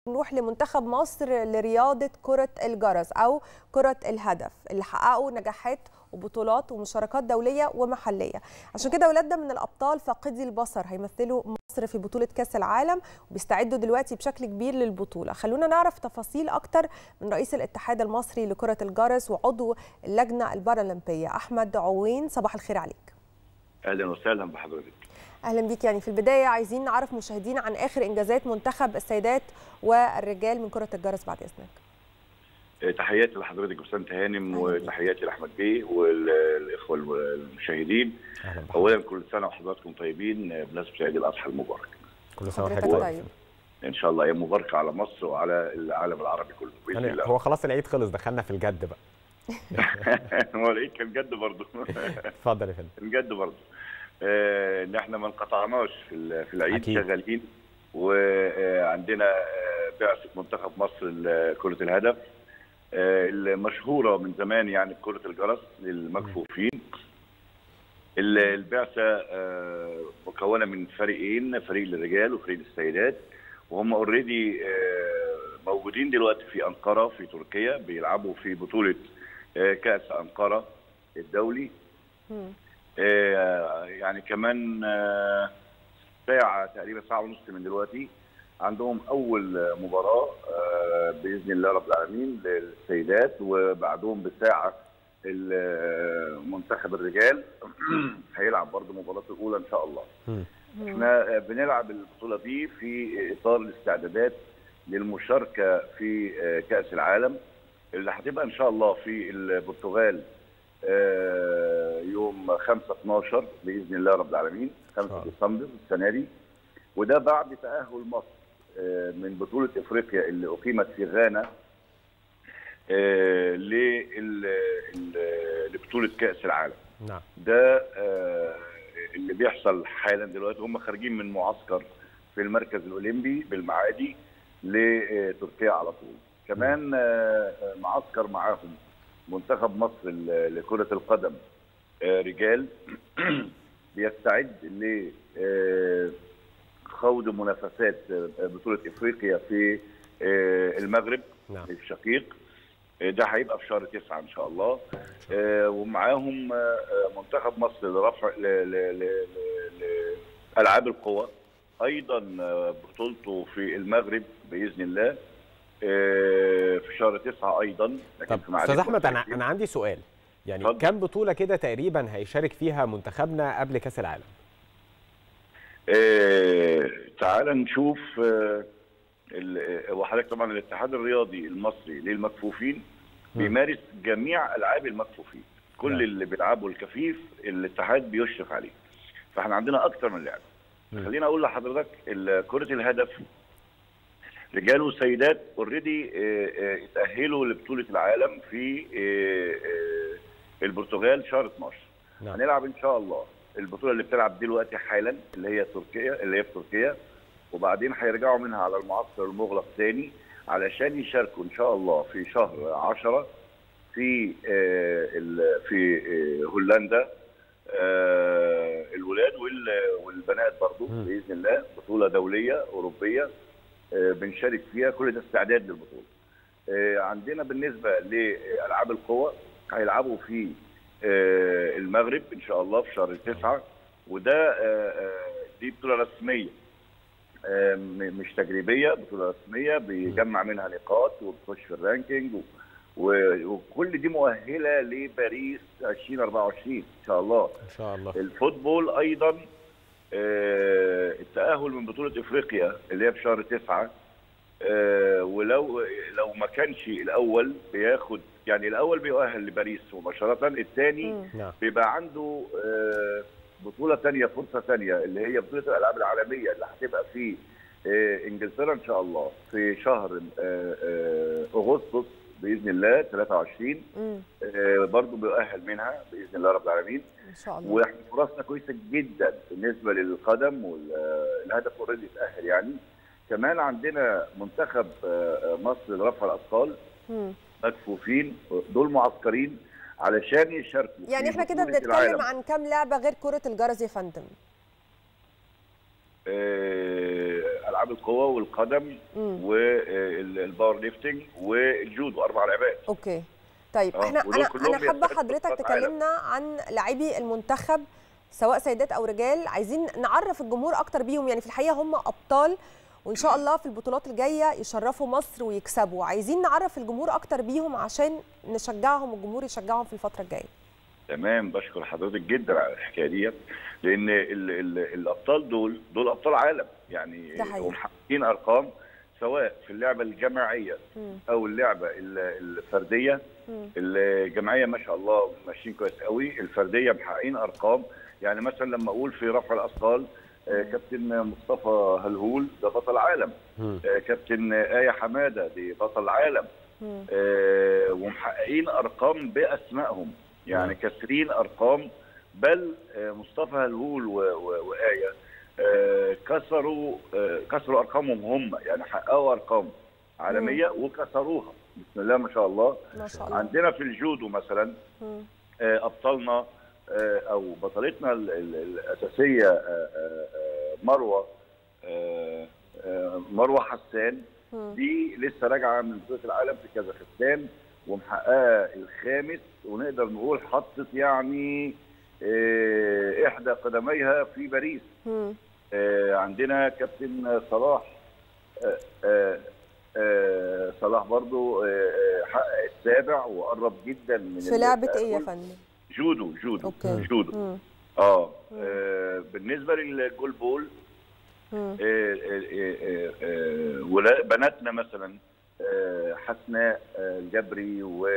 نروح لمنتخب مصر لرياضة كرة الجرس أو كرة الهدف اللي حققوا نجاحات وبطولات ومشاركات دولية ومحلية عشان كده ولادنا من الأبطال فاقدي البصر هيمثلوا مصر في بطولة كأس العالم وبيستعدوا دلوقتي بشكل كبير للبطولة خلونا نعرف تفاصيل أكتر من رئيس الاتحاد المصري لكرة الجرس وعضو اللجنة البارالمبية أحمد عوين صباح الخير عليك اهلا وسهلا بحضرتك اهلا بيك يعني في البدايه عايزين نعرف مشاهدينا عن اخر انجازات منتخب السيدات والرجال من كره الجرس بعد اذنك تحياتي لحضرتك بسنت هانم وتحياتي لاحمد بيه والاخوه المشاهدين اولا كل سنه وحضراتكم طيبين بمناسبه عيد الاضحى المبارك كل سنه وحضرتك طيب ان شاء الله ايام مباركه على مصر وعلى العالم العربي كله باذن يعني الله هو خلاص العيد خلص دخلنا في الجد بقى هو العيد كان جد برضه اتفضل يا فندم الجد برضه ان احنا ما انقطعناش في في العيد أكيد. شغالين وعندنا بعثه منتخب مصر لكره الهدف المشهوره من زمان يعني كره الجرس للمكفوفين البعثه مكونه من فريقين فريق للرجال وفريق للسيدات وهم اوريدي موجودين دلوقتي في انقره في تركيا بيلعبوا في بطوله كاس انقره الدولي يعني كمان ساعة تقريبا ساعة ونص من دلوقتي عندهم أول مباراة بإذن الله رب العالمين للسيدات وبعدهم بساعة منتخب الرجال هيلعب برضه مباراته الأولى إن شاء الله. احنا بنلعب البطولة دي في إطار الاستعدادات للمشاركة في كأس العالم اللي هتبقى إن شاء الله في البرتغال يوم 5 12 باذن الله رب العالمين 5 ديسمبر السنه دي وده بعد تاهل مصر من بطوله افريقيا اللي اقيمت في غانا لبطوله كاس العالم نعم ده اللي بيحصل حالا دلوقتي هم خارجين من معسكر في المركز الاولمبي بالمعادي لتركيا على طول كمان معسكر معاهم منتخب مصر لكرة القدم رجال بيستعد لخوض منافسات بطولة افريقيا في المغرب نعم. في الشقيق ده هيبقى في شهر تسعة ان شاء الله ومعاهم منتخب مصر لرفع العاب القوى ايضا بطولته في المغرب باذن الله في شهر تسعة ايضا طب استاذ احمد انا انا عندي سؤال يعني فضل. كم بطوله كده تقريبا هيشارك فيها منتخبنا قبل كاس العالم آه تعال نشوف آه وحضرتك طبعا الاتحاد الرياضي المصري للمكفوفين بيمارس جميع العاب المكفوفين كل م. اللي بيلعبوا الكفيف الاتحاد بيشرف عليه فاحنا عندنا اكتر من لعبه خليني اقول لحضرتك كره الهدف رجال وسيدات اوريدي اتاهلوا لبطوله العالم في البرتغال شهر 12 نعم. هنلعب ان شاء الله البطوله اللي بتلعب دلوقتي حالا اللي هي تركيا اللي هي في تركيا وبعدين هيرجعوا منها على المعسكر المغلق ثاني علشان يشاركوا ان شاء الله في شهر 10 في في هولندا الولاد والبنات برضو باذن الله بطوله دوليه اوروبيه بنشارك فيها كل ده استعداد للبطوله. عندنا بالنسبه لالعاب القوى هيلعبوا في المغرب ان شاء الله في شهر تسعة وده دي بطوله رسميه مش تجريبيه بطوله رسميه بيجمع منها نقاط وبتخش في الرانكينج وكل دي مؤهله لباريس 2024 ان شاء الله ان شاء الله الفوتبول ايضا آه التأهل من بطولة افريقيا اللي هي في شهر تسعة آه ولو لو ما كانش الاول بياخد يعني الاول بيؤهل لباريس مباشرة الثاني بيبقى عنده آه بطولة ثانية فرصة ثانية اللي هي بطولة الالعاب العالمية اللي هتبقى في انجلترا ان شاء الله في شهر اغسطس باذن الله 23 آه برضه بيؤهل منها باذن الله رب العالمين ان شاء الله واحنا فرصنا كويسه جدا بالنسبه للقدم والهدف اوريدي اتاهل يعني كمان عندنا منتخب مصر لرفع الاثقال مكفوفين دول معسكرين علشان يشاركوا يعني احنا كده بنتكلم عن كام لعبه غير كره الجرس يا فندم؟ آه العاب القوه والقدم والباور ليفتنج والجودو اربع لعبات اوكي طيب احنا انا انا حابه حضرتك تكلمنا عن لاعبي المنتخب سواء سيدات او رجال عايزين نعرف الجمهور اكتر بيهم يعني في الحقيقه هم ابطال وان شاء الله في البطولات الجايه يشرفوا مصر ويكسبوا عايزين نعرف الجمهور اكتر بيهم عشان نشجعهم والجمهور يشجعهم في الفتره الجايه تمام بشكر حضرتك جدا على الحكايه ديت لان ال ال الابطال دول دول ابطال عالم يعني هم محققين ارقام سواء في اللعبه الجماعيه او اللعبه الفرديه الجماعيه ما شاء الله ماشيين كويس قوي الفرديه محققين ارقام يعني مثلا لما اقول في رفع الاثقال كابتن مصطفى هلهول ده بطل عالم كابتن آية حمادة دي بطل عالم ومحققين أرقام بأسمائهم يعني كسرين أرقام بل مصطفى هلهول وآية كسروا كسروا أرقامهم هم يعني حققوا أرقام عالمية وكسروها بسم الله ما شاء الله, ما شاء الله. عندنا في الجودو مثلا أبطالنا او بطلتنا الاساسيه مروه مروه حسان دي لسه راجعه من بطوله العالم في كازاخستان ومحققه الخامس ونقدر نقول حطت يعني احدى قدميها في باريس عندنا كابتن صلاح صلاح برضو حقق السابع وقرب جدا من في لعبه ايه يا فندم؟ جودو جودو أوكي. جودو مم. اه, آه بالنسبه للجول بول آه آه آه آه ولا- بناتنا مثلا آه حسناء آه الجبري و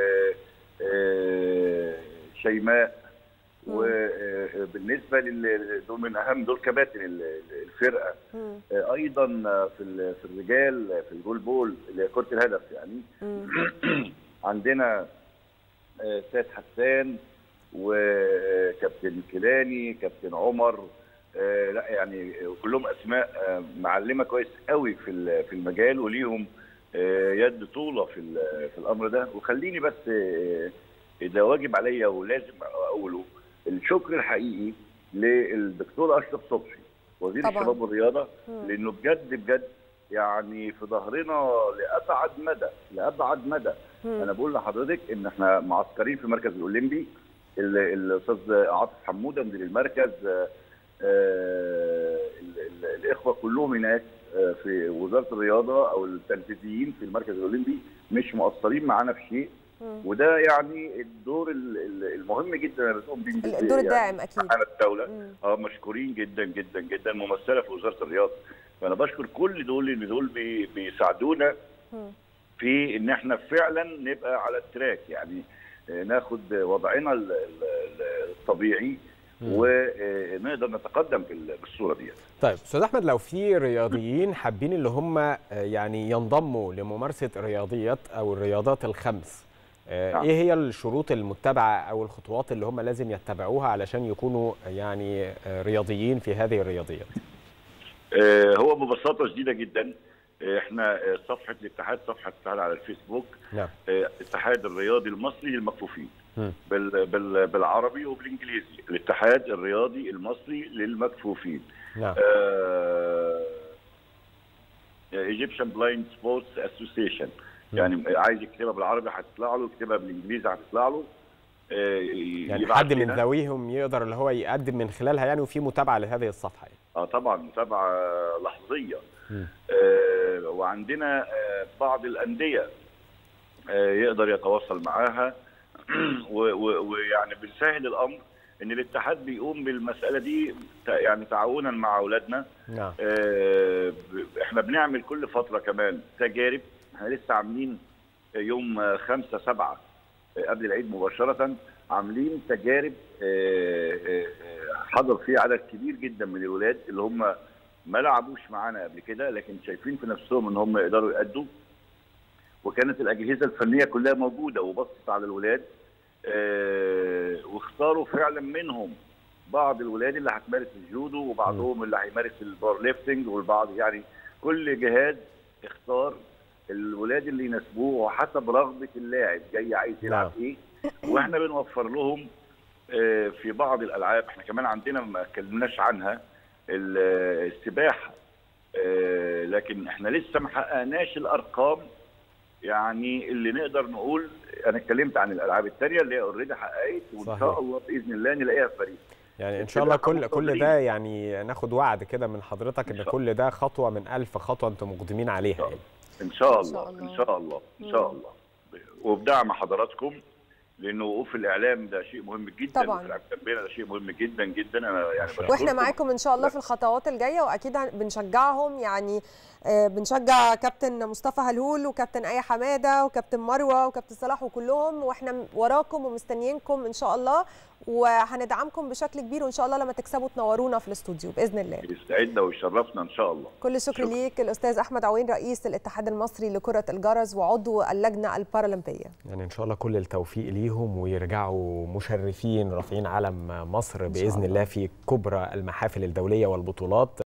آه شيماء وبالنسبه لل دول من اهم دول كباتن ال- الفرقه مم. آه ايضا في ال- في الرجال في الجول بول اللي هي كره الهدف يعني مم. عندنا آه، سيد حسان وكابتن كيلاني كابتن عمر آه، لا يعني كلهم اسماء آه، معلمه كويس قوي في ال- في المجال وليهم آه، يد طوله في ال- في الامر ده وخليني بس آه، ده واجب عليا ولازم اقوله الشكر الحقيقي للدكتور اشرف صبحي وزير طبعاً. الشباب والرياضه مم. لانه بجد بجد يعني في ظهرنا لابعد مدى لابعد مدى مم. انا بقول لحضرتك ان احنا معسكرين في المركز الاولمبي ال- الاستاذ عاطف حموده مدير المركز آه، آه، ال- ال- الاخوه كلهم هناك آه، في وزاره الرياضه او التنفيذيين في المركز الاولمبي مش مقصرين معانا في شيء مم. وده يعني الدور ال- ال- المهم جدا اللي بتقوم بيه الدور يعني الداعم اكيد على الدوله مم. اه مشكورين جدا جدا جدا ممثله في وزاره الرياضه فانا بشكر كل دول اللي دول بي- بيساعدونا مم. في ان احنا فعلا نبقى على التراك يعني آه، ناخد وضعنا ال- ال- ال- الطبيعي ونقدر نتقدم بال- بالصوره دي طيب استاذ احمد لو في رياضيين حابين اللي هم آه، يعني ينضموا لممارسه الرياضيات او الرياضات الخمس آه، نعم. ايه هي الشروط المتبعه او الخطوات اللي هم لازم يتبعوها علشان يكونوا يعني آه، رياضيين في هذه الرياضيات آه، هو ببساطه شديده جدا آه، احنا آه، صفحه الاتحاد صفحه الاتحاد على الفيسبوك نعم آه، الاتحاد الرياضي المصري للمكفوفين مم. بال بال بالعربي وبالانجليزي الاتحاد الرياضي المصري للمكفوفين نعم ايجيبشن بلايند سبورتس اسوسيشن يعني عايز يكتبها بالعربي هتطلع له يكتبها بالانجليزي هتطلع له آه، يعني يبعت حد من لنا. ذويهم يقدر اللي هو يقدم من خلالها يعني وفي متابعه لهذه الصفحه يعني. اه طبعا متابعه لحظيه مم. آه وعندنا آه بعض الانديه آه يقدر يتواصل معاها و- و- ويعني بنسهل الامر ان الاتحاد بيقوم بالمساله دي تع- يعني تعاونا مع اولادنا نعم آه، ب- احنا بنعمل كل فتره كمان تجارب احنا لسه عاملين يوم آه، خمسة سبعة آه، قبل العيد مباشرة عاملين تجارب آه، آه، آه، حضر فيها عدد كبير جدا من الولاد اللي هم ما لعبوش معانا قبل كده لكن شايفين في نفسهم ان هم يقدروا يأدوا وكانت الأجهزة الفنية كلها موجودة وبصت على الولاد آه، واختاروا فعلا منهم بعض الولاد اللي هتمارس الجودو وبعضهم اللي هيمارس البار ليفتنج والبعض يعني كل جهاز اختار الولاد اللي يناسبوه وحسب رغبه اللاعب جاي عايز يلعب ايه واحنا بنوفر لهم آه، في بعض الالعاب احنا كمان عندنا ما اتكلمناش عنها ال- السباحه آه، لكن احنا لسه ما حققناش الارقام يعني اللي نقدر نقول انا اتكلمت عن الالعاب الثانيه اللي هي اوريدي حققت وان صحيح. شاء الله باذن الله نلاقيها في باريس يعني ان شاء الله كل كل ده يعني ناخد وعد كده من حضرتك ان إن شاء كل ده خطوه من ألف خطوه انتم مقدمين عليها يعني ان شاء إن شاء الله الله. ان شاء الله ان شاء الله وبدعم حضراتكم لانه وقوف الاعلام ده شيء مهم جدا طبعاً. وفي العاب التربيه ده شيء مهم جدا جدا انا يعني واحنا واحنا بشكركم. معاكم ان شاء الله في الخطوات الجايه واكيد هن- بنشجعهم يعني آه، بنشجع كابتن مصطفى هلهول وكابتن اي حماده وكابتن مروه وكابتن صلاح وكلهم واحنا م- وراكم ومستنيينكم ان شاء الله وهندعمكم بشكل كبير وان شاء الله لما تكسبوا تنورونا في الاستوديو باذن الله يسعدنا ويشرفنا ان شاء الله كل الشكر شكراً. ليك الاستاذ احمد عوين رئيس الاتحاد المصري لكره الجرس وعضو اللجنه البارالمبيه يعني ان شاء الله كل التوفيق ليهم ويرجعوا مشرفين رافعين علم مصر شاء باذن الله. الله في كبرى المحافل الدوليه والبطولات